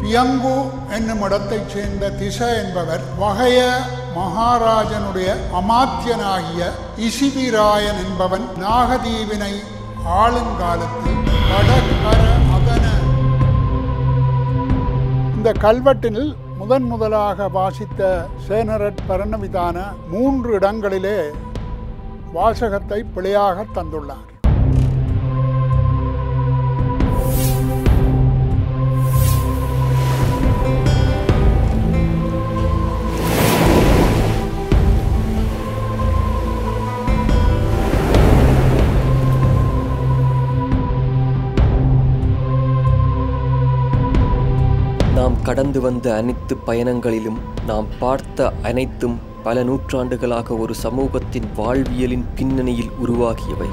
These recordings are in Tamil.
இயங்கு என்னும் இடத்தைச் சேர்ந்த திச என்பவர் வகைய மகாராஜனுடைய அமாத்தியனாகிய இசிபிராயன் என்பவன் நாகதீவினை ஆளுங்காலத்தில் வடகர அகன இந்த கல்வெட்டில் முதன் முதலாக வாசித்த சேனரட் பரணவிதான மூன்று இடங்களிலே வாசகத்தை பிழையாக தந்துள்ளார் நாம் கடந்து வந்த அனைத்து பயணங்களிலும் நாம் பார்த்த அனைத்தும் பல நூற்றாண்டுகளாக ஒரு சமூகத்தின் வாழ்வியலின் பின்னணியில் உருவாகியவை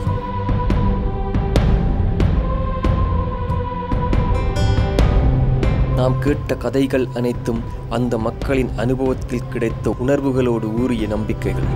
நாம் கேட்ட கதைகள் அனைத்தும் அந்த மக்களின் அனுபவத்தில் கிடைத்த உணர்வுகளோடு ஊறிய நம்பிக்கைகள்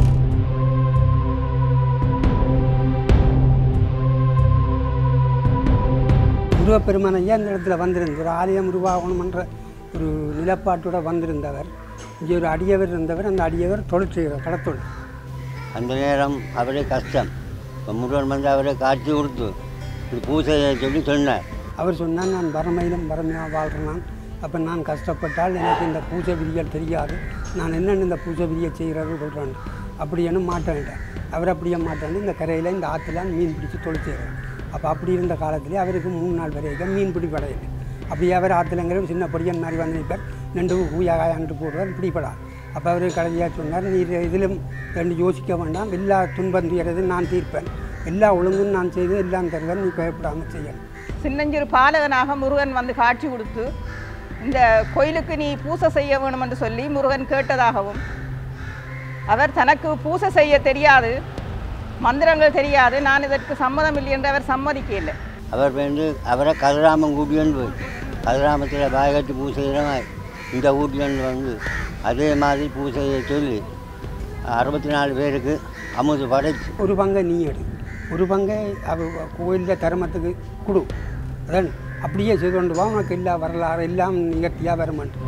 முருகப்பெருமான் ஐயா இந்த இடத்துல வந்திருந்த ஒரு ஆலயம் உருவாகணுமென்ற ஒரு நிலப்பாட்டோட வந்திருந்தவர் இங்கே ஒரு அடியவர் இருந்தவர் அந்த அடியவர் தொழில் செய்கிறார் கடத்தொழில் அந்த நேரம் அவரே கஷ்டம் இப்போ முருகன் வந்து அவரே காட்சி கொடுத்து இது பூசையை சொல்லி சொன்னார் அவர் சொன்னார் நான் வறுமையிலும் வறுமையாக வாழ்கிறேன் நான் அப்போ நான் கஷ்டப்பட்டால் எனக்கு இந்த பூஜை விதிகள் தெரியாது நான் என்னென்ன இந்த பூஜை விதியை செய்கிறது சொல்கிறேன் அப்படி என்ன மாட்டேன்ட்டேன் அவர் அப்படியே மாட்டேன் இந்த கரையில் இந்த ஆற்றுல மீன் பிடிச்சி தொழில் செய்கிறார் அப்போ அப்படி இருந்த காலத்திலே அவருக்கு மூணு நாள் வரைக்கும் மீன் பிடி படையில்லை அப்படியே அவர் ஆற்றுலங்கிற சின்ன பொடியன் மாதிரி வந்து நிற்பார் ரெண்டு ஊயாகாயாண்டு போடுவார் பிடிப்படார் அப்போ அவர் கடைசியாக சொன்னார் நீ இது- இதிலும் ரெண்டு யோசிக்க வேண்டாம் எல்லா துன்பம் துயரது நான் தீர்ப்பேன் எல்லா ஒழுங்கும் நான் செய்து எல்லாம் தருவேன் நீ பயப்படாமல் செய்யணும் சின்னஞ்சிறு பாலகனாக முருகன் வந்து காட்சி கொடுத்து இந்த கோயிலுக்கு நீ பூசை செய்ய வேணும் என்று சொல்லி முருகன் கேட்டதாகவும் அவர் தனக்கு பூசை செய்ய தெரியாது மந்திரங்கள் தெரியாது நான் இதற்கு சம்மதம் இல்லை என்று அவர் சம்மதிக்கவில்லை அவர் வந்து அவரை கதிராமன் கூட்டியன்னு போய் கதிராமத்தில் பாயகட்டு பூசைகிற மாதிரி இந்த ஊட்டியன் வந்து அதே மாதிரி பூசையை சொல்லி அறுபத்தி நாலு பேருக்கு அமுது படைச்சு ஒரு பங்கை நீ எடு ஒரு பங்கை அவ கோயிலில் தர்மத்துக்கு கொடு அதான் அப்படியே செய்து கொண்டு வா உனக்கு எல்லா வரலாறு எல்லாம் நிகழ்த்தியாக வர மாட்டேன்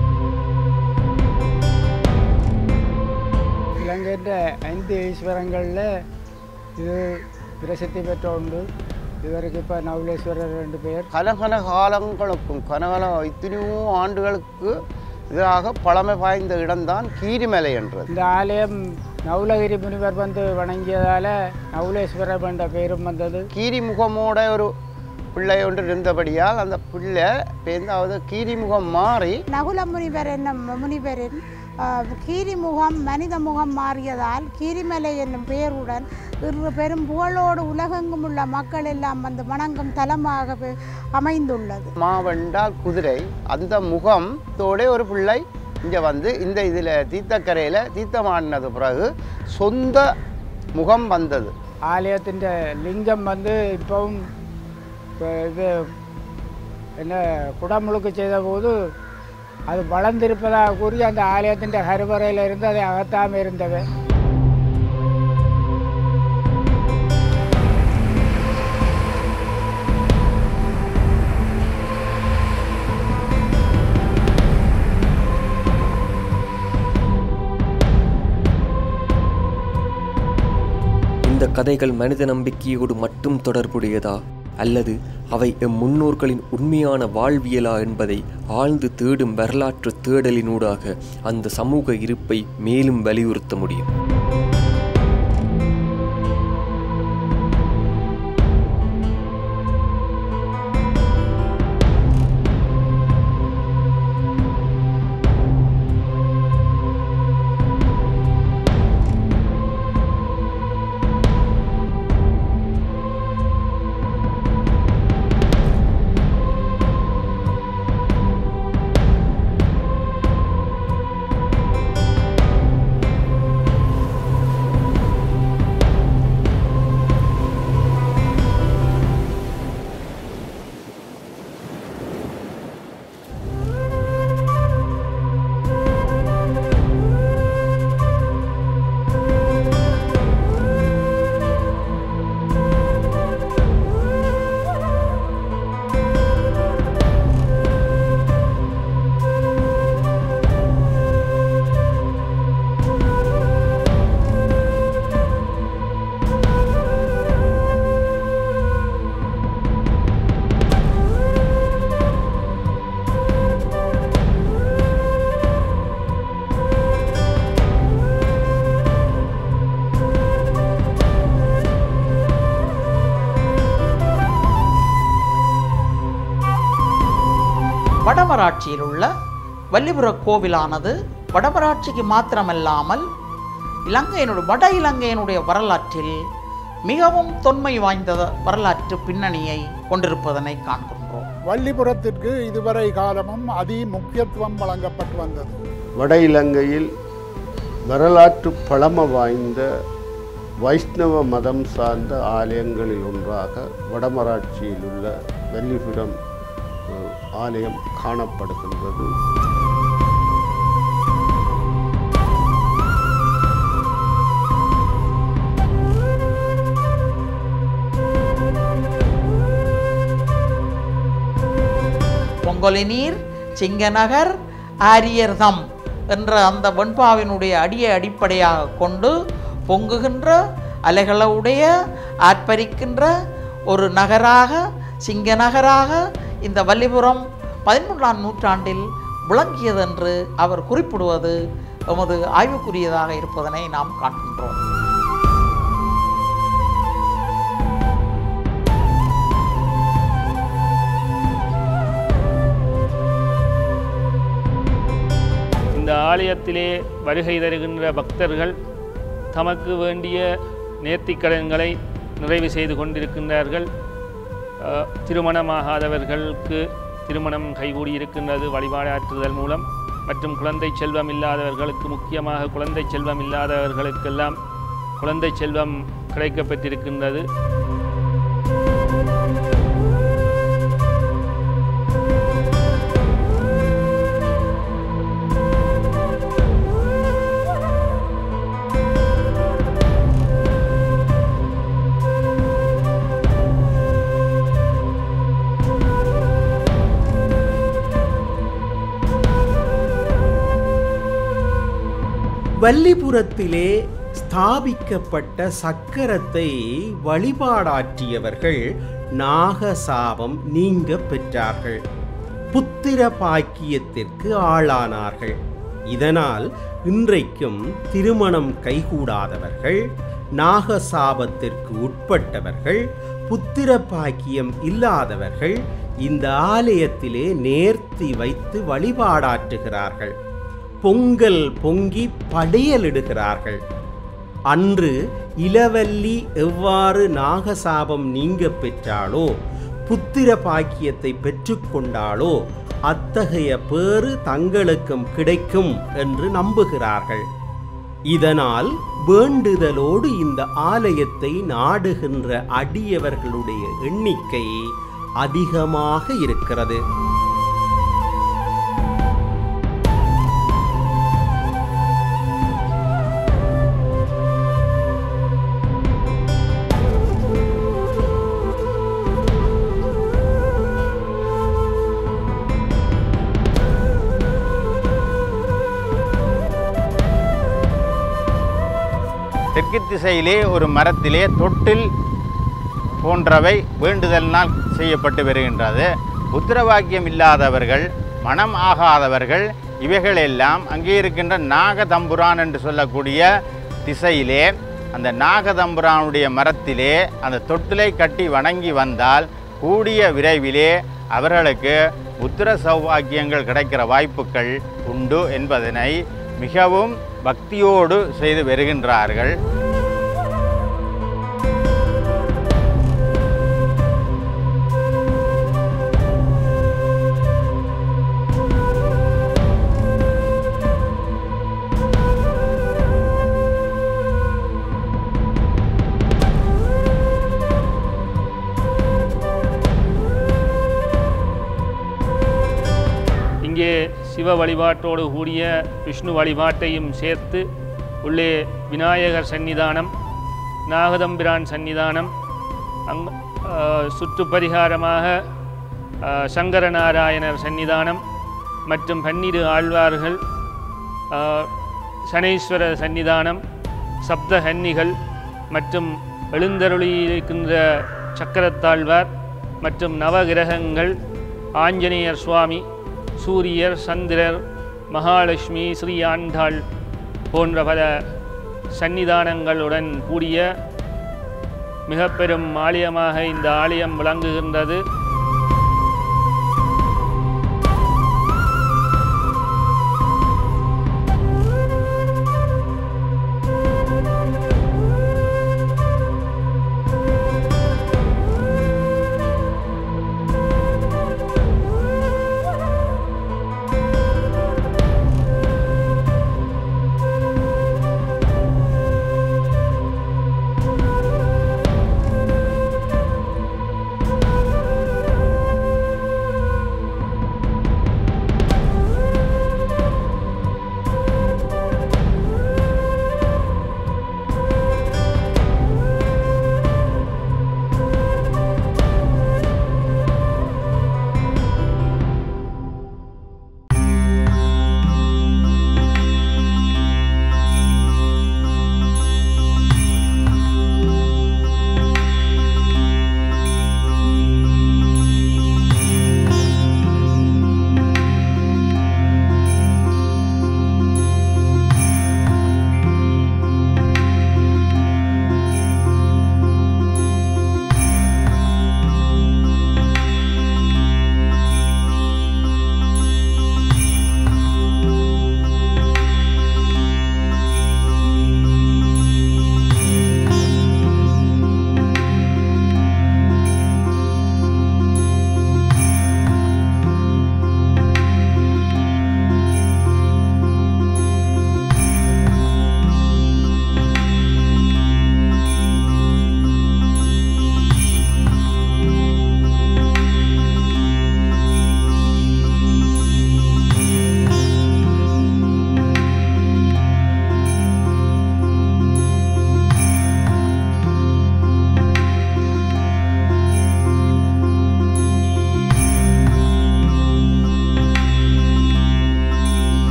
இலங்கையின் ஐந்து ஈஸ்வரங்களில் இது பிரசித்தி பெற்ற உண்டு இவருக்கு இப்போ நவலேஸ்வரர் ரெண்டு பேர் கனகன காலங்களுக்கும் கனகன எத்தனையோ ஆண்டுகளுக்கு இதாக பழமை வாய்ந்த இடம்தான் கீரிமலை என்றது இந்த ஆலயம் நவுலகிரி முனிவர் வந்து வணங்கியதால் நவுலேஸ்வரர் என்ற பெயரும் வந்தது கீரிமுகமோட ஒரு பிள்ளை ஒன்று இருந்தபடியால் அந்த பிள்ளை பேர்ந்தாவது கீரிமுகம் மாறி நகுல முனிவர் என்னும் முனிவரின் ஆஹ், கீரி முகம் மனித முகம் மாறியதால் கீரிமலை என்னும் பெயருடன் இன்று பெரும் புகழோடு உலகெங்கும் உள்ள மக்கள் எல்லாம் வந்து வணங்கும் தலமாக பெ- அமைந்துள்ளது மாவெண்டால் குதிரை அந்த முகத்தோட ஒரு பிள்ளை இங்கே வந்து இந்த இதில் தீர்த்தக்கரையில் தீர்த்தமாடினது பிறகு சொந்த முகம் வந்தது ஆலயத்தின் லிங்கம் வந்து இப்பவும் இப்போ இது என்ன குடமுழுக்கு செய்த போது அது வளர்ந்திருப்பதாக கூறி அந்த ஆலயத்தின் கருவறையில் இருந்து அதை அகத்தாமல் இருந்தது இந்த கதைகள் மனித நம்பிக்கையோடு மட்டும் தொடர்புடையதா அல்லது அவை எம் முன்னோர்களின் உண்மையான வாழ்வியலா என்பதை ஆழ்ந்து தேடும் வரலாற்று தேடலினூடாக அந்த சமூக இருப்பை மேலும் வலியுறுத்த முடியும் வடமராட்சியில் உள்ள வல்லிபுர கோவிலானது வடமராட்சிக்கு மாத்திரமல்லாமல் இலங்கையினுடைய வட இலங்கையினுடைய வரலாற்றில் மிகவும் தொன்மை வாய்ந்த வரலாற்று பின்னணியை கொண்டிருப்பதனை காண்கின்றோம் வள்ளிபுரத்திற்கு இதுவரை காலமும் அதி முக்கியத்துவம் வழங்கப்பட்டு வந்தது வட இலங்கையில் வரலாற்று பழமை வாய்ந்த வைஷ்ணவ மதம் சார்ந்த ஆலயங்களில் ஒன்றாக வடமராட்சியில் உள்ள வல்லிபுரம் அஹ், ஆலயம் காணப்படுகின்றது பொங்கலினீர் சிங்கநகர் ஆரியர்தம் என்ற அந்த வெண்பாவினுடைய அடியை அடிப்படையாக கொண்டு பொங்குகின்ற அலைகளுடைய ஆர்ப்பரிக்கின்ற ஒரு நகராக சிங்க நகராக இந்த வல்லிபுரம் பதிமூன்றாம் நூற்றாண்டில் விளங்கியது என்று அவர் குறிப்பிடுவது எமது ஆய்வுக்குரியதாக இருப்பதனை நாம் காண்கின்றோம் இந்த ஆலயத்திலே வருகை தருகின்ற பக்தர்கள் தமக்கு வேண்டிய நேர்த்திக்கடன்களை நிறைவு செய்து கொண்டிருக்கின்றார்கள் அஹ், திருமணமாகாதவர்களுக்கு திருமணம் கைகூடி இருக்கின்றது வழிபாடாற்றுதல் மூலம் மற்றும் குழந்தை செல்வம் இல்லாதவர்களுக்கு முக்கியமாக குழந்தை செல்வம் இல்லாதவர்களுக்கெல்லாம் குழந்தை செல்வம் கிடைக்கப்பெற்றிருக்கின்றது வல்லிபுரத்திலே ஸ்தாபிக்கப்பட்ட சக்கரத்தை வழிபாடாற்றியவர்கள் நாகசாபம் நீங்க பெற்றார்கள் புத்திர பாக்கியத்திற்கு ஆளானார்கள் இதனால் இன்றைக்கும் திருமணம் கைகூடாதவர்கள் நாகசாபத்திற்கு உட்பட்டவர்கள் புத்திர பாக்கியம் இல்லாதவர்கள் இந்த ஆலயத்திலே நேர்த்தி வைத்து வழிபாடாற்றுகிறார்கள் பொங்கல் பொங்கி படையலிடுகிறார்கள் அன்று இளவல்லி எவ்வாறு நாகசாபம் நீங்க பெற்றாளோ புத்திர பாக்கியத்தை பெற்றுக்கொண்டாளோ அத்தகைய பேறு தங்களுக்கும் கிடைக்கும் என்று நம்புகிறார்கள் இதனால் வேண்டுதலோடு இந்த ஆலயத்தை நாடுகின்ற அடியவர்களுடைய எண்ணிக்கை அதிகமாக இருக்கிறது தெற்கு திசையிலே ஒரு மரத்திலே தொட்டில் போன்றவை வேண்டுதலினால் செய்யப்பட்டு வருகின்றது புத்திரவாக்கியம் இல்லாதவர்கள் மனம் ஆகாதவர்கள் இவைகளெல்லாம் அங்கே இருக்கின்ற நாகதம்புரான் என்று சொல்லக்கூடிய திசையிலே அந்த நாகதம்புரானுடைய மரத்திலே அந்த தொட்டிலை கட்டி வணங்கி வந்தால் கூடிய விரைவிலே அவர்களுக்கு புத்திர சௌபாக்கியங்கள் கிடைக்கிற வாய்ப்புகள் உண்டு என்பதனை மிகவும் பக்தியோடு செய்து வருகின்றார்கள் இங்கே சிவ வழிபாட்டோடு கூடிய விஷ்ணு வழிபாட்டையும் சேர்த்து உள்ளே விநாயகர் சன்னிதானம் நாகதம்பிரான் சன்னிதானம் அங் ஆஹ், சுற்று பரிகாரமாக ஆஹ், சங்கரநாராயணர் சன்னிதானம் மற்றும் பன்னிரு ஆழ்வார்கள் ஆஹ், சனீஸ்வரர் சன்னிதானம் சப்த கன்னிகள் மற்றும் எழுந்தருளியிருக்கின்ற சக்கரத்தாழ்வார் மற்றும் நவகிரகங்கள் ஆஞ்சநேயர் சுவாமி சூரியர் சந்திரர் மகாலட்சுமி ஸ்ரீ ஆண்டாள் போன்ற பல சன்னிதானங்களுடன் கூடிய மிக பெரும் ஆலயமாக இந்த ஆலயம் விளங்குகின்றது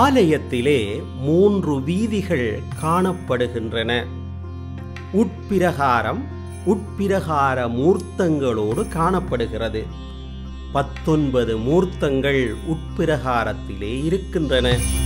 ஆலயத்திலே மூன்று வீதிகள் காணப்படுகின்றன உட்பிரகாரம் உட்பிரகார மூர்த்தங்களோடு காணப்படுகிறது பத்தொன்பது மூர்த்தங்கள் உட்பிரகாரத்திலே இருக்கின்றன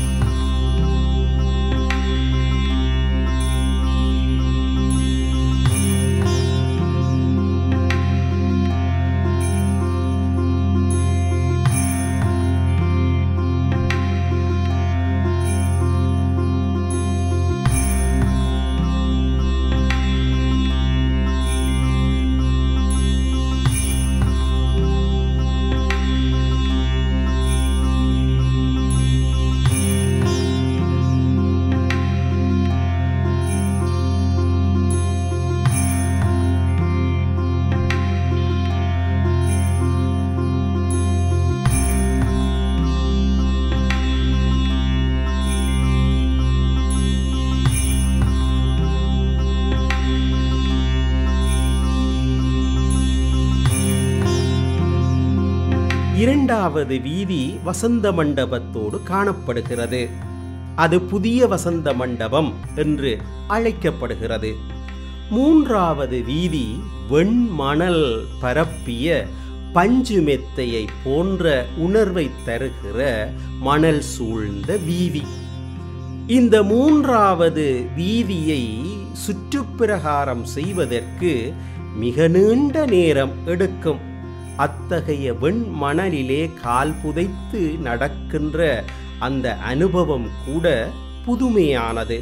இரண்டாவது வீதி வசந்த மண்டபத்தோடு காணப்படுகிறது அது புதிய வசந்த மண்டபம் என்று அழைக்கப்படுகிறது மூன்றாவது வீதி வெண்மணல் பரப்பிய பஞ்சு மெத்தையை போன்ற உணர்வை தருகிற மணல் சூழ்ந்த வீதி இந்த மூன்றாவது வீதியை சுற்றுப்பிரகாரம் செய்வதற்கு மிக நீண்ட நேரம் எடுக்கும் அத்தகைய வெண்மணலிலே கால் புதைத்து நடக்கின்ற அந்த அனுபவம் கூட புதுமையானது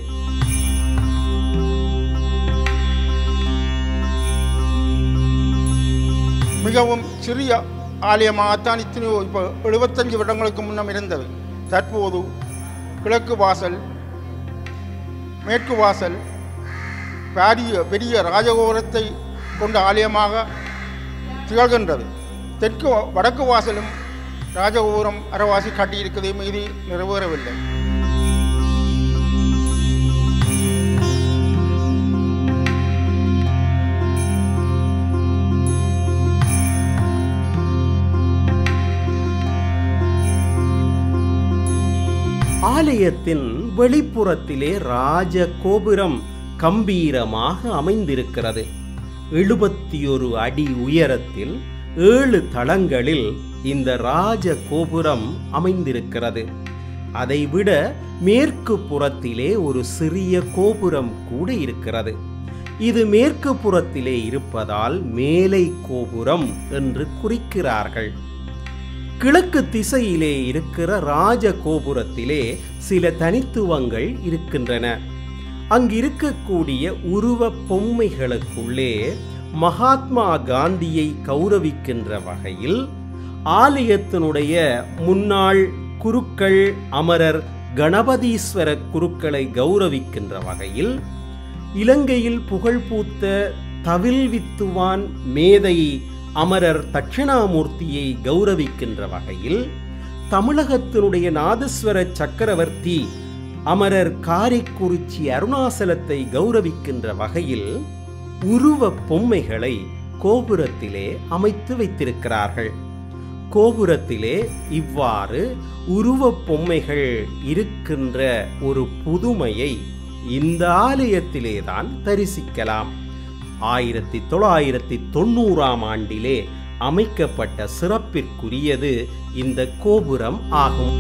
மிகவும் சிறிய ஆலயமாகத்தான் இத்தனையோ இப்போ எழுபத்தஞ்சு வருடங்களுக்கு முன்னம் இருந்தது தற்போது கிழக்கு வாசல் மேற்கு வாசல் பெரிய பெரிய ராஜகோபுரத்தை கொண்ட ஆலயமாக திகழ்கின்றது தெற்கு வடக்கு வாசலும் ராஜகோபுரம் அரவாசி கட்டியிருக்கிறது மீது நிறைவேறவில்லை ஆலயத்தின் வெளிப்புறத்திலே ராஜ கோபுரம் கம்பீரமாக அமைந்திருக்கிறது எழுபத்தி ஒரு அடி உயரத்தில் ஏழு தளங்களில் இந்த ராஜ கோபுரம் அமைந்திருக்கிறது அதைவிட மேற்கு புறத்திலே ஒரு சிறிய கோபுரம் கூட இருக்கிறது இது மேற்கு புறத்திலே இருப்பதால் மேலை கோபுரம் என்று குறிக்கிறார்கள் கிழக்கு திசையிலே இருக்கிற ராஜ கோபுரத்திலே சில தனித்துவங்கள் இருக்கின்றன அங்கிருக்கக்கூடிய உருவ பொம்மைகளுக்குள்ளே மகாத்மா காந்தியை கௌரவிக்கின்ற வகையில் ஆலயத்தினுடைய முன்னாள் குருக்கள் அமரர் கணபதீஸ்வர குருக்களை கௌரவிக்கின்ற வகையில் இலங்கையில் புகழ்பூத்த தவில் வித்துவான் மேதை அமரர் தட்சிணாமூர்த்தியை கௌரவிக்கின்ற வகையில் தமிழகத்தினுடைய நாதஸ்வர சக்கரவர்த்தி அமரர் காரைக்குறிச்சி அருணாசலத்தை கௌரவிக்கின்ற வகையில் உருவ பொம்மைகளை கோபுரத்திலே அமைத்து வைத்திருக்கிறார்கள் கோபுரத்திலே இவ்வாறு உருவ பொம்மைகள் இருக்கின்ற ஒரு புதுமையை இந்த ஆலயத்திலே தான் தரிசிக்கலாம் ஆயிரத்தி தொள்ளாயிரத்தி தொண்ணூறாம் ஆண்டிலே அமைக்கப்பட்ட சிறப்பிற்குரியது இந்த கோபுரம் ஆகும்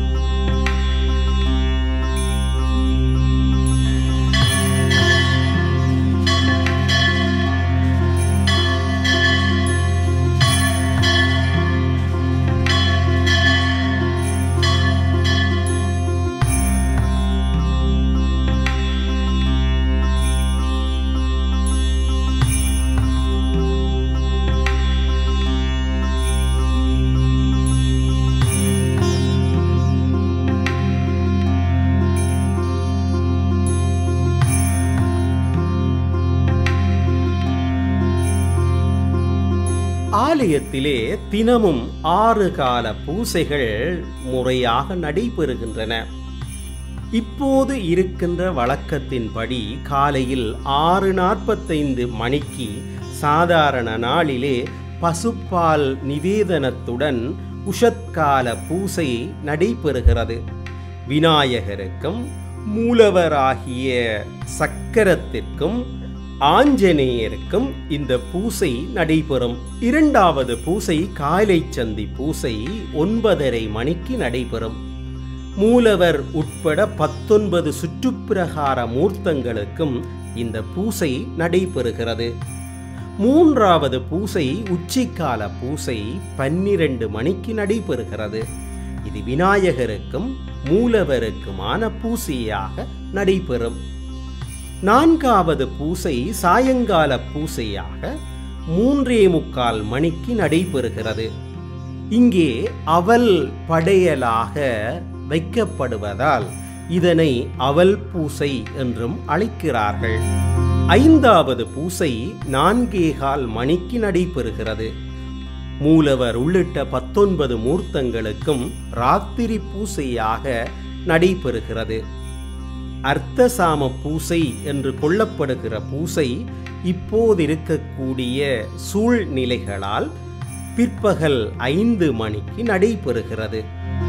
ஆலயத்திலே தினமும் ஆறு கால பூசைகள் முறையாக நடைபெறுகின்றன இப்போது இருக்கின்ற வழக்கத்தின்படி காலையில் ஆறு நாற்பத்தைந்து மணிக்கு சாதாரண நாளிலே பசுப்பால் நிவேதனத்துடன் உஷத்கால பூசை நடைபெறுகிறது விநாயகருக்கும் மூலவராகிய சக்கரத்திற்கும் ஆஞ்சநேயருக்கும் இந்த பூசை நடைபெறும் இரண்டாவது பூசை காலை சந்தி பூசை ஒன்பதரை மணிக்கு நடைபெறும் மூலவர் உட்பட பத்தொன்பது சுற்றுப்பிரகார மூர்த்தங்களுக்கும் இந்த பூசை நடைபெறுகிறது மூன்றாவது பூசை உச்சிக்கால பூசை பன்னிரண்டு மணிக்கு நடைபெறுகிறது இது விநாயகருக்கும் மூலவருக்குமான பூசையாக நடைபெறும் நான்காவது பூசை சாயங்கால பூசையாக மூன்றே முக்கால் மணிக்கு நடைபெறுகிறது இங்கே அவல் படையலாக வைக்கப்படுவதால் இதனை அவல் பூசை என்றும் அழைக்கிறார்கள் ஐந்தாவது பூசை நான்கேகால் மணிக்கு நடைபெறுகிறது மூலவர் உள்ளிட்ட பத்தொன்பது மூர்த்தங்களுக்கும் ராத்திரி பூசையாக நடைபெறுகிறது அர்த்தசாம பூசை என்று கொள்ளப்படுகிற பூசை இப்போதிருக்கக்கூடிய சூழ்நிலைகளால் பிற்பகல் ஐந்து மணிக்கு நடைபெறுகிறது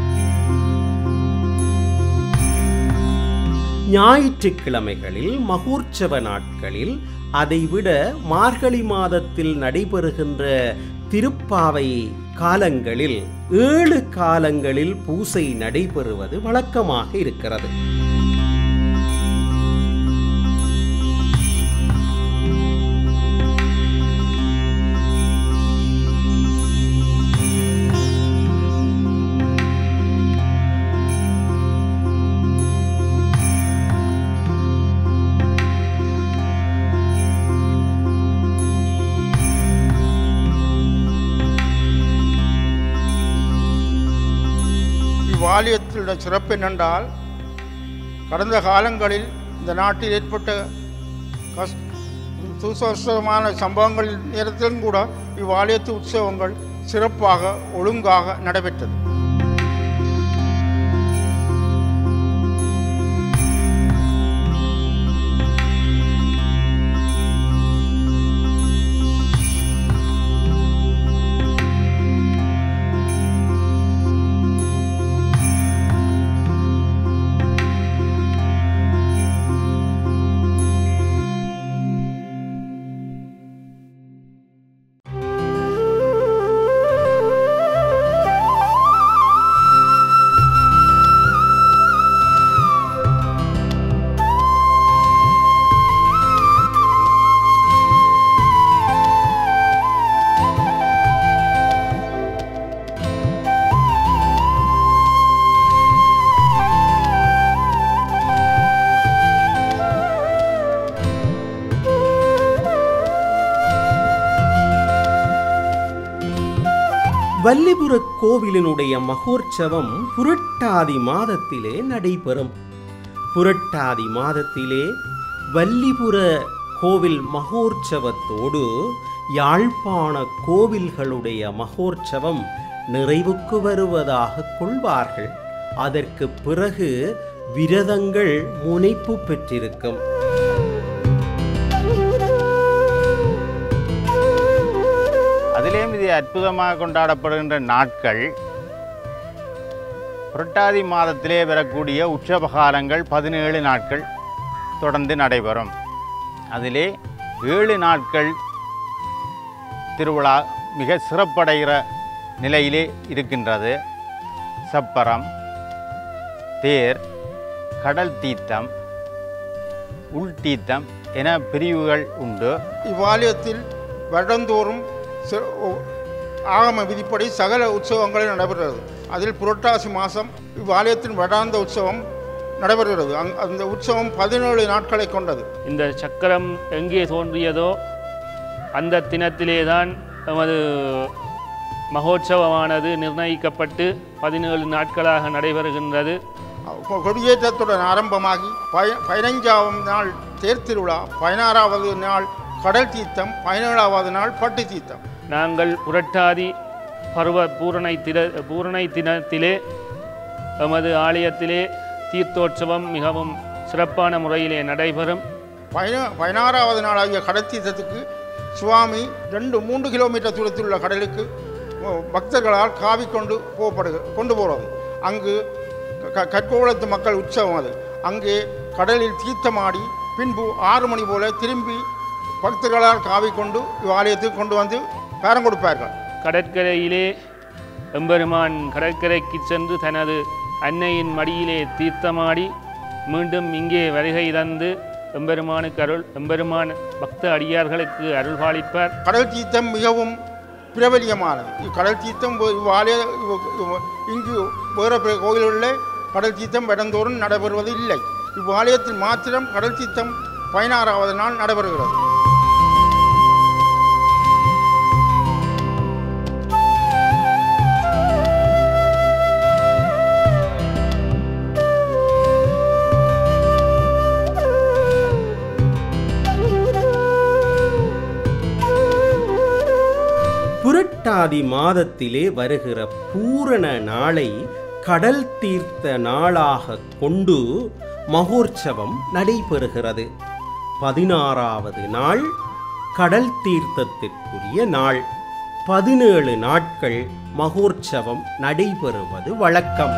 ஞாயிற்றுக்கிழமைகளில் மகோற்சவ நாட்களில் அதைவிட மார்கழி மாதத்தில் நடைபெறுகின்ற திருப்பாவை காலங்களில் ஏழு காலங்களில் பூசை நடைபெறுவது வழக்கமாக இருக்கிறது இவ்வாலயத்திலுள்ள சிறப்பு என்னென்றால் கடந்த காலங்களில் இந்த நாட்டில் ஏற்பட்ட கஷ் துசமான சம்பவங்கள் நேரத்திலும் கூட இவ்வாலயத்து உற்சவங்கள் சிறப்பாக ஒழுங்காக நடைபெற்றது வல்லிபுர கோவிலினுடைய மகோற்சவம் புரட்டாதி மாதத்திலே நடைபெறும் புரட்டாதி மாதத்திலே வல்லிபுர கோவில் மகோற்சவத்தோடு யாழ்ப்பாண கோவில்களுடைய மகோற்சவம் நிறைவுக்கு வருவதாக கொள்வார்கள் அதற்கு பிறகு விரதங்கள் முனைப்பு பெற்றிருக்கும் அதிலேயும் இது அற்புதமாக கொண்டாடப்படுகின்ற நாட்கள் புரட்டாதி மாதத்திலே வரக்கூடிய உற்சவகாலங்கள் பதினேழு நாட்கள் தொடர்ந்து நடைபெறும் அதிலே ஏழு நாட்கள் திருவிழா மிக சிறப்படைகிற நிலையிலே இருக்கின்றது சப்பரம் தேர் கடல் தீர்த்தம் உள் தீர்த்தம் என பிரிவுகள் உண்டு இவ்வாலயத்தில் வருடந்தோறும் சி- ஒ- ஆகம விதிப்படி சகல உற்சவங்களும் நடைபெறுகிறது அதில் புரட்டாசி மாதம் இவ்வாலயத்தின் வருடாந்த உற்சவம் நடைபெறுகிறது அங் அந்த உற்சவம் பதினேழு நாட்களை கொண்டது இந்த சக்கரம் எங்கே தோன்றியதோ அந்த தினத்திலே தான் நமது மகோற்சவமானது நிர்ணயிக்கப்பட்டு பதினேழு நாட்களாக நடைபெறுகின்றது கொ- கொடியேற்றத்துடன் ஆரம்பமாகி பய பதினைஞ்சாவது நாள் தேர் திருவிழா பதினாறாவது நாள் கடல் தீர்த்தம் பதினேழாவது நாள் பட்டு தீர்த்தம் நாங்கள் புரட்டாதி பருவ பூரணை தின பூரணை தினத்திலே எமது ஆலயத்திலே தீர்த்தோற்சவம் மிகவும் சிறப்பான முறையிலே நடைபெறும் பதினா பதினாறாவது நாளாகிய கடல் தீர்த்தத்துக்கு சுவாமி ரெண்டு மூன்று கிலோமீட்டர் தூரத்தில் உள்ள கடலுக்கு ஓ, பக்தர்களால் காவி கொண்டு போகப்படுக கொண்டு போகிறது அங்கு க- க கற்கோளத்து மக்கள் உற்சவம் அது அங்கே கடலில் தீர்த்தமாடி பின்பு ஆறு மணி போல திரும்பி பக்தர்களால் காவிக்கொண்டு ஆலயத்துக்கு கொண்டு வந்து பேரம் கொடுப்பார்கள் கடற்கரையிலே எம்பெருமான் கடற்கரைக்கு சென்று தனது அன்னையின் மடியிலே தீர்த்தமாடி மீண்டும் இங்கே வருகை தந்து எம்பெருமானுக்கு அருள் எம்பெருமான் பக்த அடியார்களுக்கு அருள்பாலிப்பார் கடல் தீர்த்தம் மிகவும் பிரபலியமானது இக்கடல் தீர்த்தம் இவ் இவ்வாலய இவ் இவ் இங்கு வேறு பிற கோயில்களில் கடல் தீர்த்தம் இடந்தோறும் நடைபெறுவது இல்லை இவ்வாலயத்தில் மாத்திரம் கடல் தீர்த்தம் பதினாறாவது நாள் நடைபெறுகிறது புரட்டாதி மாதத்திலே வருகிற பூரண நாளை கடல் தீர்த்த நாளாக கொண்டு மகோற்சவம் நடைபெறுகிறது பதினாறாவது நாள் கடல் தீர்த்தத்திற்குரிய நாள் பதினேழு நாட்கள் மகோற்சவம் நடைபெறுவது வழக்கம்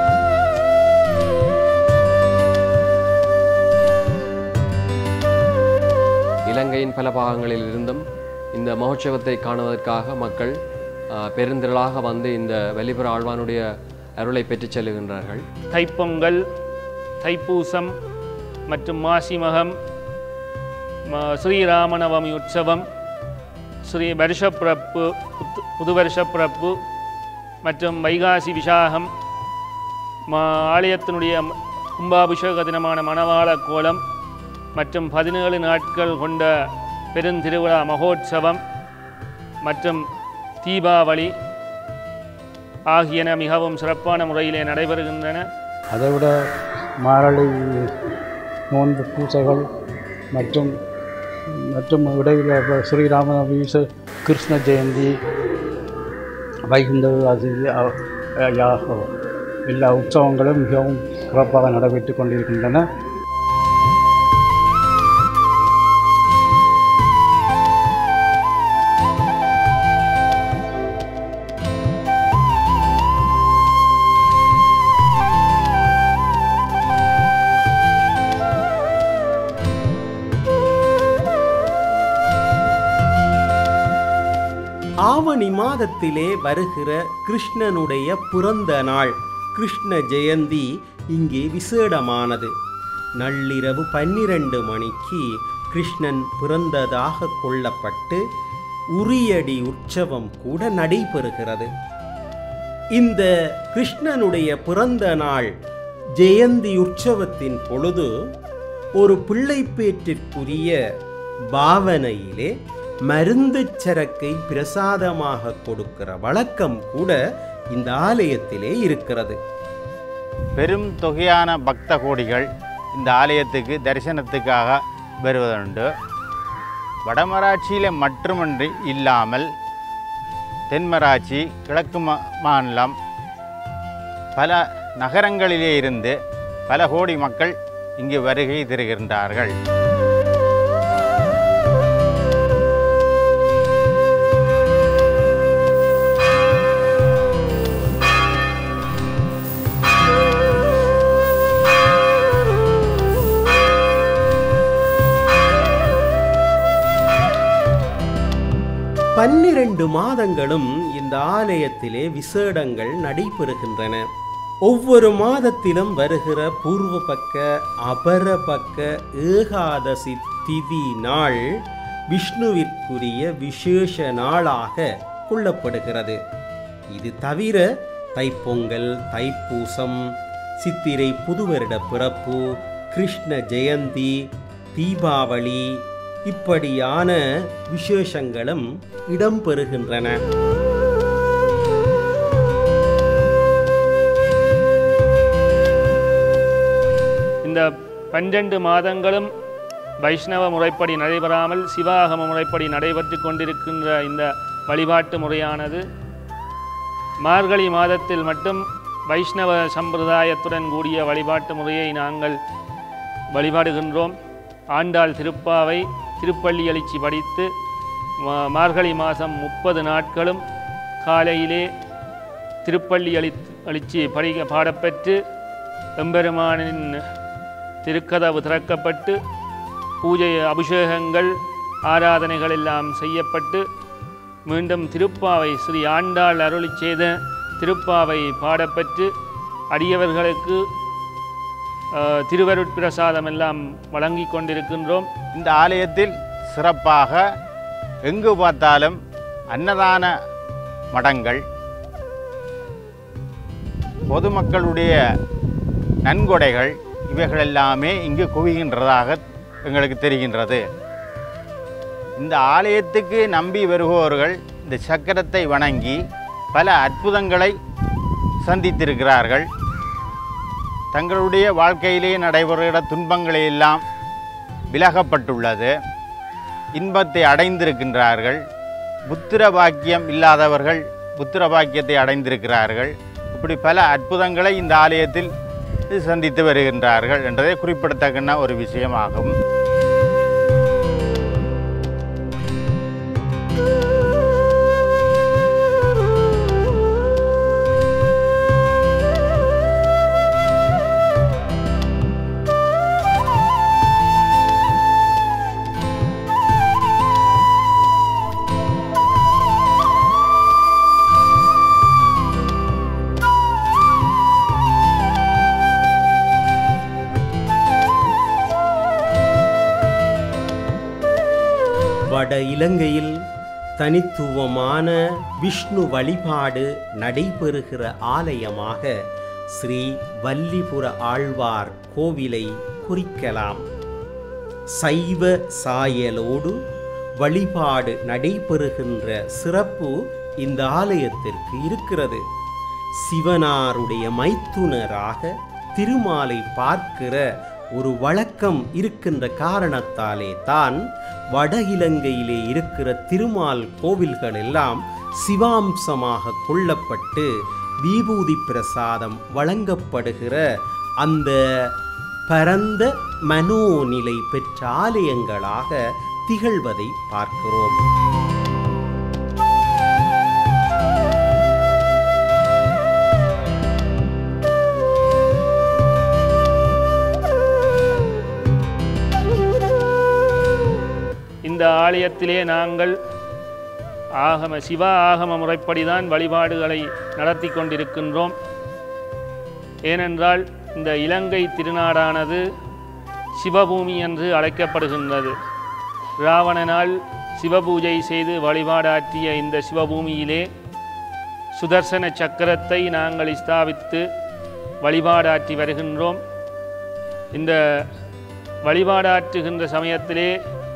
இலங்கையின் பல பாகங்களில் இருந்தும் இந்த மகோற்சவத்தை காணுவதற்காக மக்கள் ஆ, பெருந்திரளாக வந்து இந்த வெளிப்புற ஆழ்வானுடைய அருளை பெற்றுச் செல்லுகின்றார்கள் தைப்பொங்கல் தைப்பூசம் மற்றும் மாசிமகம் ம- ஸ்ரீராமநவமி உற்சவம் ஸ்ரீ வருஷப்பிறப்பு புத்து புது வருஷப்பிறப்பு மற்றும் வைகாசி விசாகம் மா ஆலயத்தினுடைய ம- கும்பாபிஷேக தினமான மணவாள கோலம் மற்றும் பதினேழு நாட்கள் கொண்ட பெருந்திருவிழா மகோற்சவம் மற்றும் தீபாவளி ஆகியன மிகவும் சிறப்பான முறையிலே நடைபெறுகின்றன அதை விட மாரளி நோன்பு பூசைகள் மற்றும் மற்றும் இடையில் இப்ப ஸ்ரீராமநவமி ச- கிருஷ்ண ஜெயந்தி வைகுந்த அது அ- யா- எல்லா உற்சவங்களும் மிகவும் சிறப்பாக நடைபெற்று கொண்டிருக்கின்றன ஆவணி மாதத்திலே வருகிற கிருஷ்ணனுடைய பிறந்த நாள் கிருஷ்ண ஜெயந்தி இங்கே விசேடமானது நள்ளிரவு பன்னிரண்டு மணிக்கு கிருஷ்ணன் பிறந்ததாக கொள்ளப்பட்டு உரியடி உற்சவம் கூட நடைபெறுகிறது இந்த கிருஷ்ணனுடைய பிறந்த நாள் ஜெயந்தி உற்சவத்தின் பொழுது ஒரு பிள்ளைப்பேற்றிற்குரிய பாவனையிலே மருந்துச் சரக்கை பிரசாதமாக கொடுக்கிற வழக்கம் கூட இந்த ஆலயத்திலே இருக்கிறது பெரும் தொகையான பக்த கோடிகள் இந்த ஆலயத்துக்கு தரிசனத்துக்காக வருவதுண்டு வடமராட்சியில் மட்டுமன்றி இல்லாமல் தென்மராட்சி கிழக்கு மா- மாநிலம் பல நகரங்களிலே இருந்து பல கோடி மக்கள் இங்கு வருகை தருகின்றார்கள் பன்னிரண்டு மாதங்களும் இந்த ஆலயத்திலே விசேடங்கள் நடைபெறுகின்றன ஒவ்வொரு மாதத்திலும் வருகிற பூர்வ பக்க அபர பக்க ஏகாதசி திதி நாள் விஷ்ணுவிற்குரிய விசேஷ நாளாக கொள்ளப்படுகிறது இது தவிர தைப்பொங்கல் தைப்பூசம் சித்திரை புதுவருட பிறப்பு கிருஷ்ண ஜெயந்தி தீபாவளி இப்படியான விசேஷங்களும் இடம்பெறுகின்றன இந்த பன்னிரண்டு மாதங்களும் வைஷ்ணவ முறைப்படி நடைபெறாமல் சிவாகம முறைப்படி நடைபெற்று கொண்டிருக்கின்ற இந்த வழிபாட்டு முறையானது மார்கழி மாதத்தில் மட்டும் வைஷ்ணவ சம்பிரதாயத்துடன் கூடிய வழிபாட்டு முறையை நாங்கள் வழிபாடுகின்றோம் ஆண்டாள் திருப்பாவை திருப்பள்ளி எழுச்சி படித்து மா- மார்கழி மாதம் முப்பது நாட்களும் காலையிலே திருப்பள்ளி அளி எழுச்சி படிக்க பாடப்பெற்று எம்பெருமானின் திருக்கதவு திறக்கப்பட்டு பூஜை அபிஷேகங்கள் ஆராதனைகள் எல்லாம் செய்யப்பட்டு மீண்டும் திருப்பாவை ஸ்ரீ ஆண்டாள் அருளி செய்த திருப்பாவை பாடப்பெற்று அடியவர்களுக்கு அஹ், திருவருட்பிரசாதம் எல்லாம் வழங்கி கொண்டிருக்கின்றோம் இந்த ஆலயத்தில் சிறப்பாக எங்கு பார்த்தாலும் அன்னதான மடங்கள் பொதுமக்களுடைய நன்கொடைகள் இவைகள் எல்லாமே இங்கு குவிகின்றதாக எங்களுக்கு தெரிகின்றது இந்த ஆலயத்துக்கு நம்பி வருபவர்கள் இந்த சக்கரத்தை வணங்கி பல அற்புதங்களை சந்தித்திருக்கிறார்கள் தங்களுடைய வாழ்க்கையிலே நடைபெறுகிற துன்பங்களை எல்லாம் விலகப்பட்டுள்ளது இன்பத்தை அடைந்திருக்கின்றார்கள் புத்திர பாக்கியம் இல்லாதவர்கள் புத்திர பாக்கியத்தை அடைந்திருக்கிறார்கள் இப்படி பல அற்புதங்களை இந்த ஆலயத்தில் சந்தித்து வருகின்றார்கள் என்றதே குறிப்பிடத்தக்க ஒரு விஷயமாகும் வட இலங்கையில் தனித்துவமான விஷ்ணு வழிபாடு நடைபெறுகிற ஆலயமாக ஸ்ரீ வல்லிபுர ஆழ்வார் கோவிலை குறிக்கலாம் சைவ சாயலோடு வழிபாடு நடைபெறுகின்ற சிறப்பு இந்த ஆலயத்திற்கு இருக்கிறது சிவனாருடைய மைத்துனராக திருமாலை பார்க்கிற ஒரு வழக்கம் இருக்கின்ற காரணத்தாலே தான் வட இலங்கையிலே இருக்கிற திருமால் கோவில்கள் எல்லாம் சிவாம்சமாக கொள்ளப்பட்டு விபூதி பிரசாதம் வழங்கப்படுகிற அந்த பரந்த மனோநிலை பெற்ற ஆலயங்களாக திகழ்வதை பார்க்கிறோம் இந்த ஆலயத்திலே நாங்கள் ஆகம சிவ ஆகம முறைப்படிதான் வழிபாடுகளை நடத்தி கொண்டிருக்கின்றோம் ஏனென்றால் இந்த இலங்கை திருநாடானது சிவபூமி என்று அழைக்கப்படுகின்றது ராவணனால் சிவபூஜை செய்து வழிபாடாற்றிய இந்த சிவபூமியிலே சுதர்சன சக்கரத்தை நாங்கள் ஸ்தாபித்து வழிபாடாற்றி வருகின்றோம் இந்த வழிபாடாற்றுகின்ற சமயத்திலே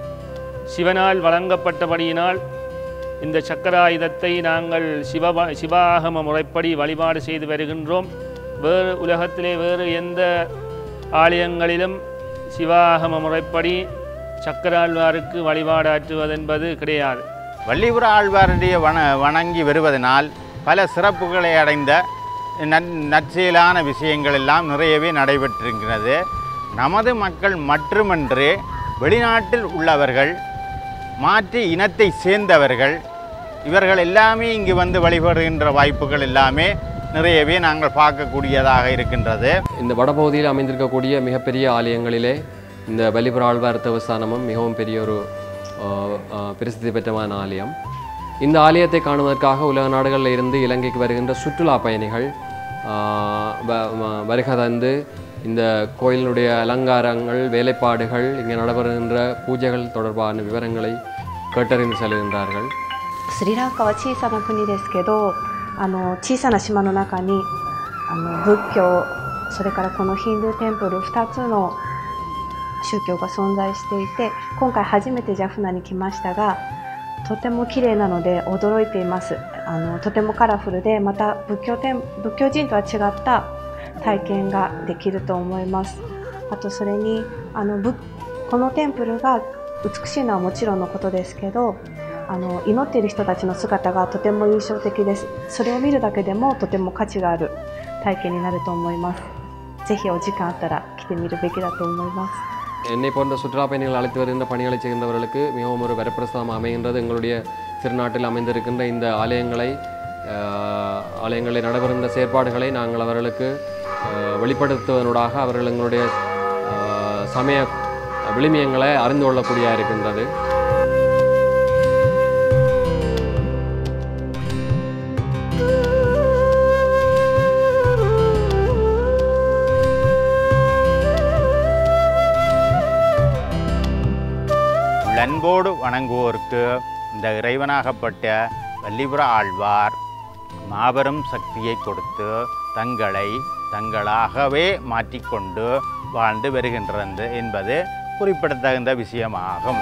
சிவனால் வழங்கப்பட்டபடியினால் இந்த சக்கராயுதத்தை நாங்கள் சிவபா சிவாகம முறைப்படி வழிபாடு செய்து வருகின்றோம் வேறு உலகத்திலே வேறு எந்த ஆலயங்களிலும் சிவாகம முறைப்படி சக்கராழ்வாருக்கு வழிபாடாற்றுவதென்பது கிடையாது வள்ளிபுர ஆழ்வாருடைய வன வணங்கி வருவதனால் பல சிறப்புகளை அடைந்த நன் நற்செயலான விஷயங்கள் எல்லாம் நிறையவே நடைபெற்றிருக்கிறது நமது மக்கள் மட்டுமன்று வெளிநாட்டில் உள்ளவர்கள் மாற்று இனத்தை சேர்ந்தவர்கள் இவர்கள் எல்லாமே இங்கு வந்து வழிபடுகின்ற வாய்ப்புகள் எல்லாமே நிறையவே நாங்கள் பார்க்கக்கூடியதாக இருக்கின்றது இந்த வடபகுதியில் அமைந்திருக்கக்கூடிய மிகப்பெரிய ஆலயங்களிலே இந்த பலிபுர ஆழ்வார் தேவஸ்தானமும் மிகவும் பெரிய ஒரு ஆஹ், ஆஹ், பிரசித்தி பெற்றமான ஆலயம் இந்த ஆலயத்தை காணுவதற்காக உலக நாடுகளில் இருந்து இலங்கைக்கு வருகின்ற சுற்றுலா பயணிகள் ஆஹ், வ- வ- வருகை தந்து இந்த கோயிலினுடைய அலங்காரங்கள் வேலைப்பாடுகள் இங்கே நடைபெறுகின்ற பூஜைகள் தொடர்பான விவரங்களை கேட்டறிந்து செல்கின்றார்கள் スリランカは小さな国ですけどあの小さな島の中にあの仏教それからこのヒンドゥーテンプル2つの宗教が存在していて今回初めてジャフナに来ましたがとても綺麗なので驚いていますあのとてもカラフルでまた仏教天仏教人とは違った体験ができると思いますあとそれにあの仏このテンプルが美しいのはもちろんのことですけどあの祈っている人たちの姿がとても印象的ですそれを見るだけでもとても価値がある体験になると思いますぜひお時間あったら来てみるべきだと思います என்னை போன்ற சுற்றுலா பயணிகள் அழைத்து வருகின்ற பணிகளை செய்கின்றவர்களுக்கு மிகவும் ஒரு வரப்பிரசாதம் அமைகின்றது எங்களுடைய திருநாட்டில் அமைந்திருக்கின்ற இந்த ஆலயங்களை ஆஹ், ஆலயங்களில் நடைபெறுகின்ற செயற்பாடுகளை நாங்கள் அவர்களுக்கு அஹ், வெளிப்படுத்துவதனூடாக அவர்கள் எங்களுடைய அஹ், சமய விளிமியங்களை அறிந்து கொள்ளக்கூடியதாக இருக்கின்றது அன்போடு வணங்குவோருக்கு இந்த இறைவனாகப்பட்ட வள்ளிபுர ஆழ்வார் மாபெரும் சக்தியை கொடுத்து தங்களை தங்களாகவே மாற்றிக்கொண்டு வாழ்ந்து வருகின்றது என்பது குறிப்பிடத்தகுந்த விஷயமாகும்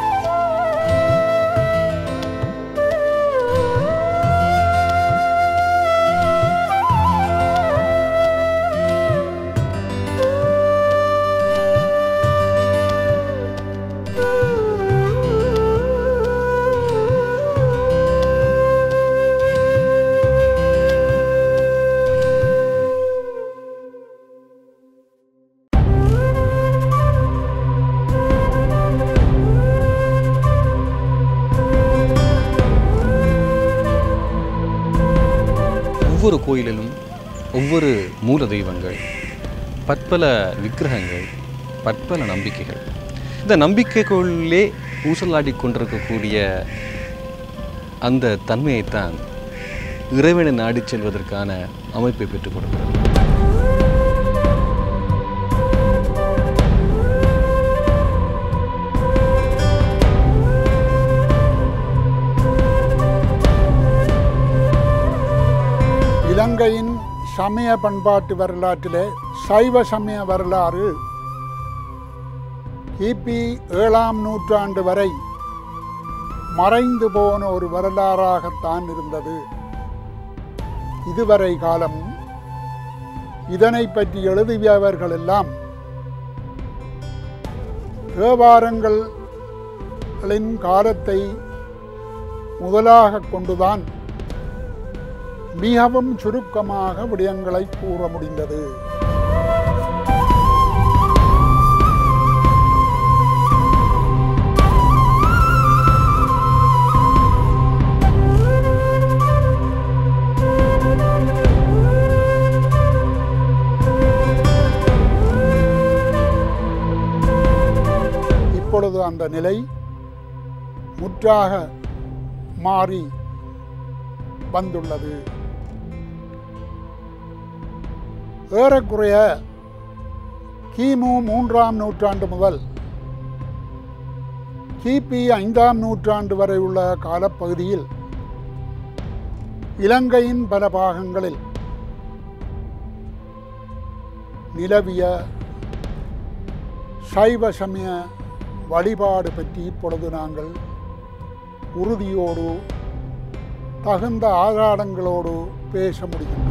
ஒவ்வொரு கோயிலிலும் ஒவ்வொரு மூல தெய்வங்கள் பற்பல விக்கிரகங்கள் பற்பல நம்பிக்கைகள் இந்த நம்பிக்கைக்குள்ளே ஊசலாடி கொண்டிருக்கக்கூடிய அந்த தன்மையைத்தான் இறைவனை நாடிச் செல்வதற்கான அமைப்பை பெற்றுக் கொடுக்கிறது இலங்கையின் சமய பண்பாட்டு வரலாற்றிலே சைவ சமய வரலாறு கிபி ஏழாம் நூற்றாண்டு வரை மறைந்து போன ஒரு வரலாறாகத்தான் இருந்தது இதுவரை காலம் இதனை பற்றி எழுதியவர்கள் எல்லாம் தேவாரங்களின் காலத்தை முதலாக கொண்டுதான் மிகவும் சுருக்கமாக விடயங்களை கூற முடிந்தது இப்பொழுது அந்த நிலை முற்றாக மாறி வந்துள்ளது ஏறக்குறைய கிமு மூன்றாம் நூற்றாண்டு முதல் கிபி ஐந்தாம் நூற்றாண்டு வரை உள்ள காலப்பகுதியில் இலங்கையின் பல பாகங்களில் நிலவிய சைவ சமய வழிபாடு பற்றி இப்பொழுது நாங்கள் உறுதியோடு தகுந்த ஆதாரங்களோடு பேச முடியும்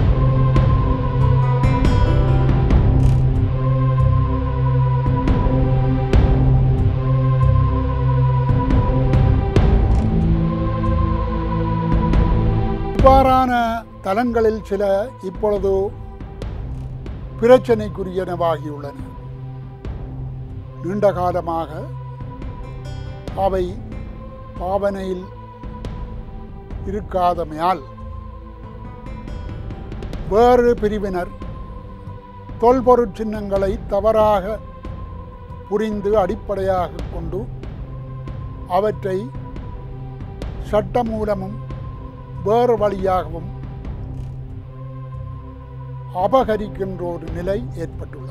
இவ்வாறான தலங்களில் சில இப்பொழுது பிரச்சனைக்குரியனவாகியுள்ளன நீண்ட காலமாக அவை பாவனையில் இருக்காதமையால் வேறு பிரிவினர் தொல்பொருட் சின்னங்களை தவறாக புரிந்து அடிப்படையாக கொண்டு அவற்றை சட்ட மூலமும் வேறு வழியாகவும் அபகரிக்கின்ற ஒரு நிலை ஏற்பட்டுள்ளது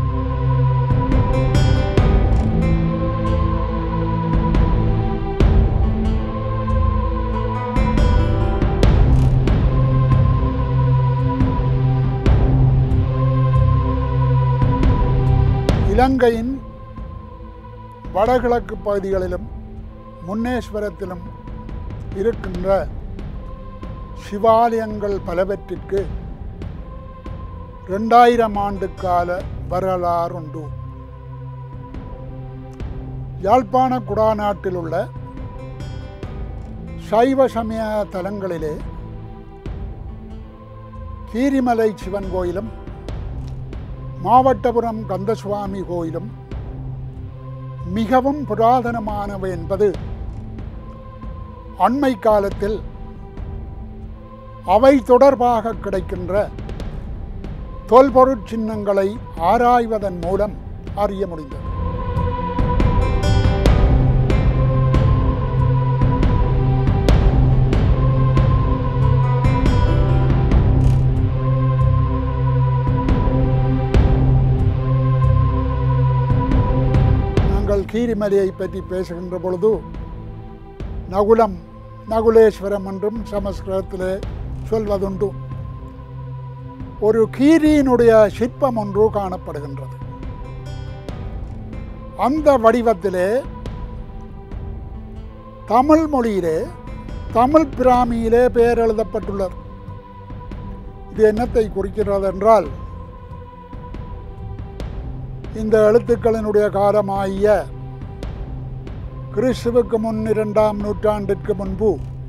இலங்கையின் வடகிழக்கு பகுதிகளிலும் முன்னேஸ்வரத்திலும் இருக்கின்ற சிவாலயங்கள் பலவற்றிற்கு ரெண்டாயிரம் ஆண்டு கால வரலாறு உண்டு யாழ்ப்பாண குடாநாட்டில் உள்ள சைவ சமய தலங்களிலே கீரிமலை சிவன் கோயிலும் மாவட்டபுரம் கந்தசுவாமி கோயிலும் மிகவும் புராதனமானவை என்பது அண்மை காலத்தில் அவை தொடர்பாக கிடைக்கின்ற தொல்பொருட் சின்னங்களை ஆராய்வதன் மூலம் அறிய முடிந்தது நாங்கள் கீரிமலையை பற்றி பேசுகின்ற பொழுது நகுலம் நகுலேஸ்வரம் என்றும் சமஸ்கிருதத்திலே சொல்வதுண்டு ஒரு கீரியினுடைய சிற்பம் ஒன்று காணப்படுகின்றது அந்த வடிவத்திலே தமிழ் மொழியிலே தமிழ் பிராமியிலே பெயர் எழுதப்பட்டுள்ளது இது என்னத்தை குறிக்கிறது என்றால் இந்த எழுத்துக்களினுடைய காலமாகிய கிறிஸ்துவுக்கு முன் இரண்டாம் நூற்றாண்டிற்கு முன்பு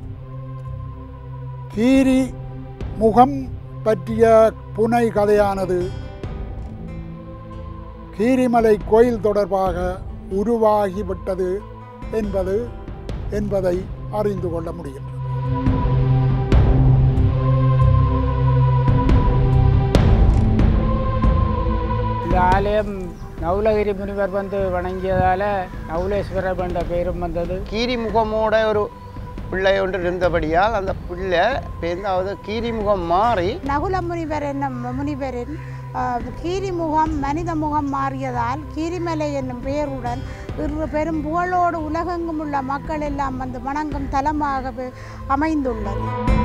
கீரி முகம் பற்றிய புனை கதையானது கீரிமலை கோயில் தொடர்பாக உருவாகிவிட்டது என்பது என்பதை அறிந்து கொள்ள முடியும் இந்த ஆலயம் நவுலகிரி முனிவர் வந்து வணங்கியதால் நவுலேஸ்வரர் என்ற பெயரும் வந்தது கீரி முகமோட ஒரு பிள்ளை ஒன்று இருந்தபடியால் அந்த பிள்ளை பேர்ந்தாவது கீரி முகம் மாறி நகுல முனிவர் என்னும் முனிவரின் ஆஹ், கீரி முகம் மனித முகம் மாறியதால் கீரிமலை என்னும் பெயருடன் இன்று பெரும் புகழோடு உலகெங்கும் உள்ள மக்கள் எல்லாம் வந்து வணங்கும் தலமாக அமைந்துள்ளது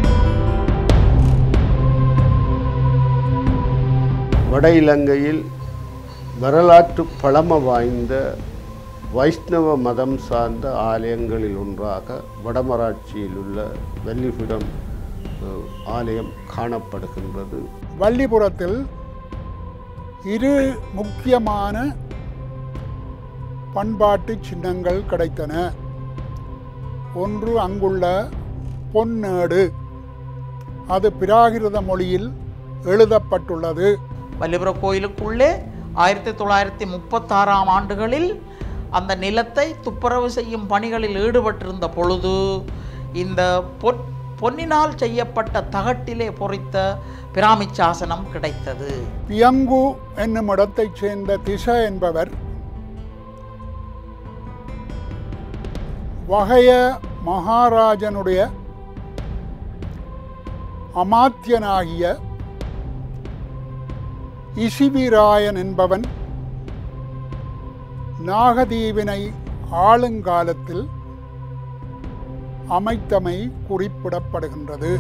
வட இலங்கையில் வரலாற்று பழமை வாய்ந்த வைஷ்ணவ மதம் சார்ந்த ஆலயங்களில் ஒன்றாக வடமராட்சியில் உள்ள வல்லிபுரம் அஹ், ஆலயம் காணப்படுகின்றது வள்ளிபுரத்தில் இரு முக்கியமான பண்பாட்டு சின்னங்கள் கிடைத்தன ஒன்று அங்குள்ள பொன்னேடு அது பிராகிருத மொழியில் எழுதப்பட்டுள்ளது வல்லிபுர கோயிலுக்குள்ளே ஆயிரத்தி தொள்ளாயிரத்தி முப்பத்தாறாம் ஆண்டுகளில் அந்த நிலத்தை துப்புரவு செய்யும் பணிகளில் ஈடுபட்டிருந்த பொழுது இந்த பொன் பொன்னினால் செய்யப்பட்ட தகட்டிலே பொறித்த பிராமி சாசனம் கிடைத்தது பியங்கு என்னும் இடத்தைச் சேர்ந்த திச என்பவர் வகைய மகாராஜனுடைய அமாத்தியனாகிய இசிபிராயன் என்பவன் நாகதீவினை ஆளுங்காலத்தில் அமைத்தமை குறிப்பிடப்படுகின்றது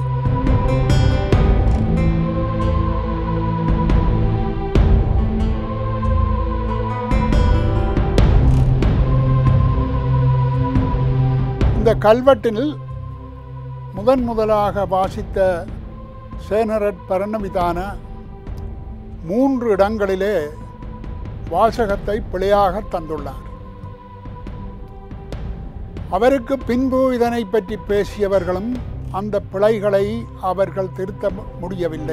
இந்த கல்வெட்டில் முதன் முதலாக வாசித்த சேனரட் பரணவிதான மூன்று இடங்களிலே வாசகத்தை பிழையாக தந்துள்ளார் அவருக்கு பின்பு இதனை பற்றி பேசியவர்களும் அந்த பிழைகளை அவர்கள் திருத்த மு- முடியவில்லை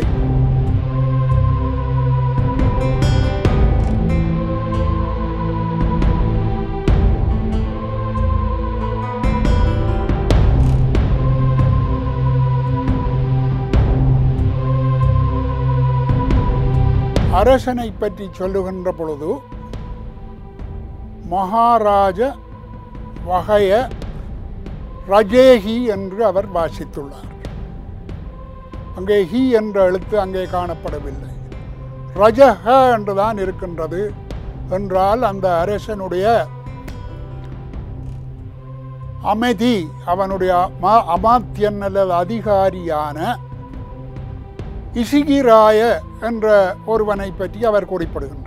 அரசனை பற்றி சொல்லுகின்ற பொழுது மகாராஜ வகைய ரஜேஹி என்று அவர் வாசித்துள்ளார் அங்கே ஹி என்ற எழுத்து அங்கே காணப்படவில்லை ரஜஹ என்றுதான் இருக்கின்றது என்றால் அந்த அரசனுடைய அமைதி அவனுடைய அமா- அமாத்தியன் அல்லது அதிகாரியான இசிகிராய என்ற ஒருவனை பற்றி அவர் குறிப்பிடுகின்றார்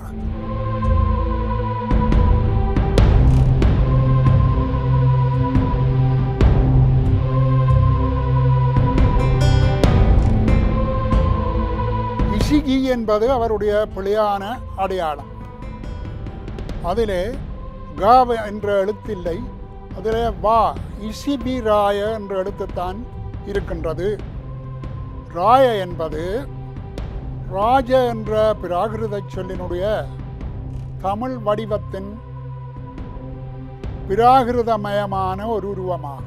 இசிகி என்பது அவருடைய பிழையான அடையாளம் அதிலே காவ என்ற எழுத்தில்லை அதிலே வா இசிபி ராய என்ற எழுத்துத்தான் இருக்கின்றது ராய என்பது ராஜ என்ற பிராகிருத சொல்லினுடைய தமிழ் வடிவத்தின் பிராகிருதமயமான ஒரு உருவமாகும்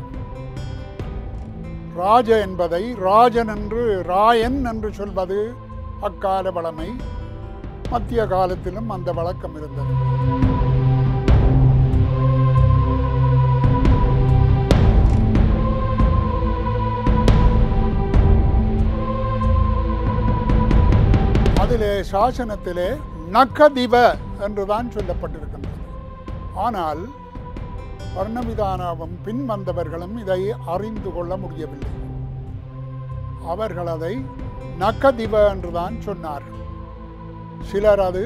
ராஜ என்பதை ராஜன் என்று ராயன் என்று சொல்வது அக்கால வளமை மத்திய காலத்திலும் அந்த வழக்கம் இருந்தது அதிலே சாசனத்திலே நக்கதிப என்றுதான் சொல்லப்பட்டிருக்கின்றது ஆனால் வர்ணவிதானாவும் பின் வந்தவர்களும் இதை அறிந்து கொள்ள முடியவில்லை அவர்கள் அதை நக்கதிப என்றுதான் சொன்னார்கள் சிலர் அது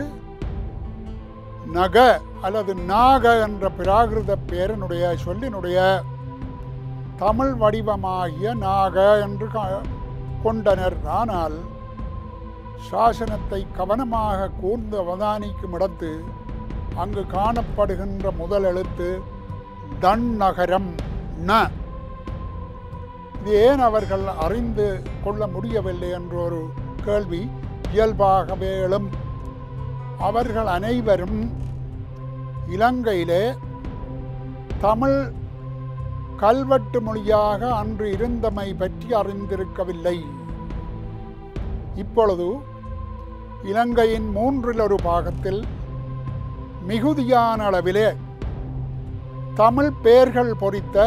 நக அல்லது நாக என்ற பிராகிருத பேரனுடைய சொல்லினுடைய தமிழ் வடிவமாகிய நாக என்று க- கொண்டனர் ஆனால் சாசனத்தை கவனமாக கூர்ந்து அவதானிக்கும் இடத்து அங்கு காணப்படுகின்ற முதல் எழுத்து தன் நகரம் ந இது ஏன் அவர்கள் அறிந்து கொள்ள முடியவில்லை என்ற ஒரு கேள்வி இயல்பாகவே எழும் அவர்கள் அனைவரும் இலங்கையிலே தமிழ் கல்வெட்டு மொழியாக அன்று இருந்தமை பற்றி அறிந்திருக்கவில்லை இப்பொழுது இலங்கையின் மூன்றில் ஒரு பாகத்தில் மிகுதியான அளவிலே தமிழ் பெயர்கள் பொறித்த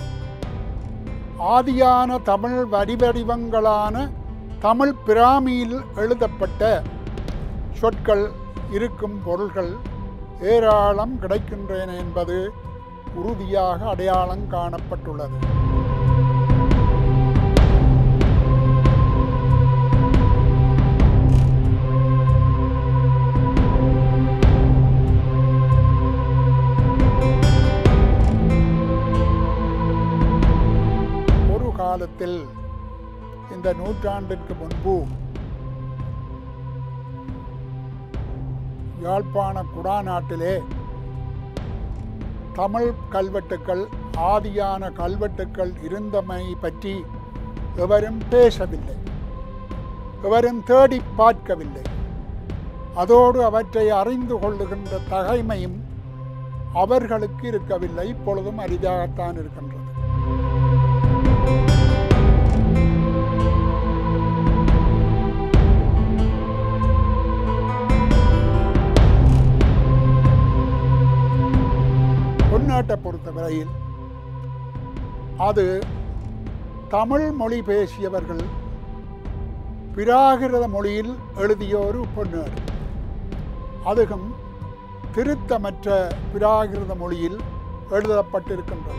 ஆதியான தமிழ் வடிவடிவங்களான தமிழ் பிராமியில் எழுதப்பட்ட சொற்கள் இருக்கும் பொருள்கள் ஏராளம் கிடைக்கின்றன என்பது உறுதியாக அடையாளம் காணப்பட்டுள்ளது ஒரு காலத்தில் இந்த நூற்றாண்டிற்கு முன்பு யாழ்ப்பாண குடாநாட்டிலே தமிழ் கல்வெட்டுக்கள் ஆதியான கல்வெட்டுக்கள் இருந்தமை பற்றி எவரும் பேசவில்லை எவரும் தேடி பார்க்கவில்லை அதோடு அவற்றை அறிந்து கொள்ளுகின்ற தகைமையும் அவர்களுக்கு இருக்கவில்லை இப்பொழுதும் அரிதாகத்தான் இருக்கின்றது பொன்னாட்டை பொறுத்தவரையில் அது தமிழ் மொழி பேசியவர்கள் பிராகிருத மொழியில் எழுதிய ஒரு பொன்னாடு அதுவும் திருத்தமற்ற பிராகிருத மொழியில் எழுதப்பட்டிருக்கின்றது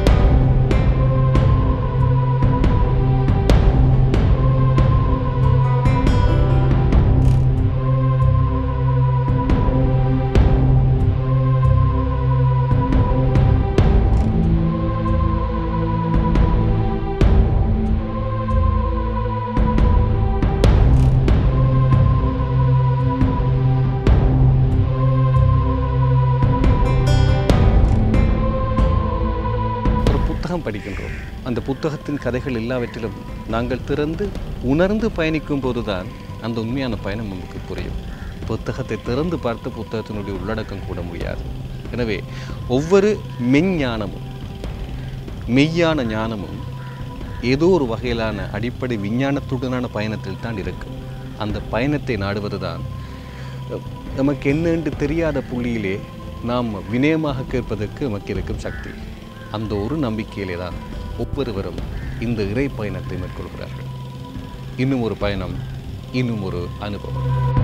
ஒரு புத்தகம் படிக்கின்றோம் அந்த புத்தகத்தின் கதைகள் எல்லாவற்றிலும் நாங்கள் திறந்து உணர்ந்து பயணிக்கும் போதுதான் அந்த உண்மையான பயணம் நமக்கு புரியும் புத்தகத்தை திறந்து பார்த்து புத்தகத்தினுடைய உள்ளடக்கம் கூட முடியாது எனவே ஒவ்வொரு மெஞ்ஞானமும் மெய்யான ஞானமும் ஏதோ ஒரு வகையிலான அடிப்படை விஞ்ஞானத்துடனான பயணத்தில் தான் இருக்கு அந்த பயணத்தை நாடுவதுதான் நமக்கு என்னென்று தெரியாத புள்ளியிலே நாம் வினயமாக கேட்பதற்கு நமக்கு இருக்கும் சக்தி அந்த ஒரு நம்பிக்கையிலே தான் ஒவ்வொருவரும் இந்த இறை பயணத்தை மேற்கொள்கிறார்கள் இன்னும் ஒரு பயணம் இன்னும் ஒரு அனுபவம்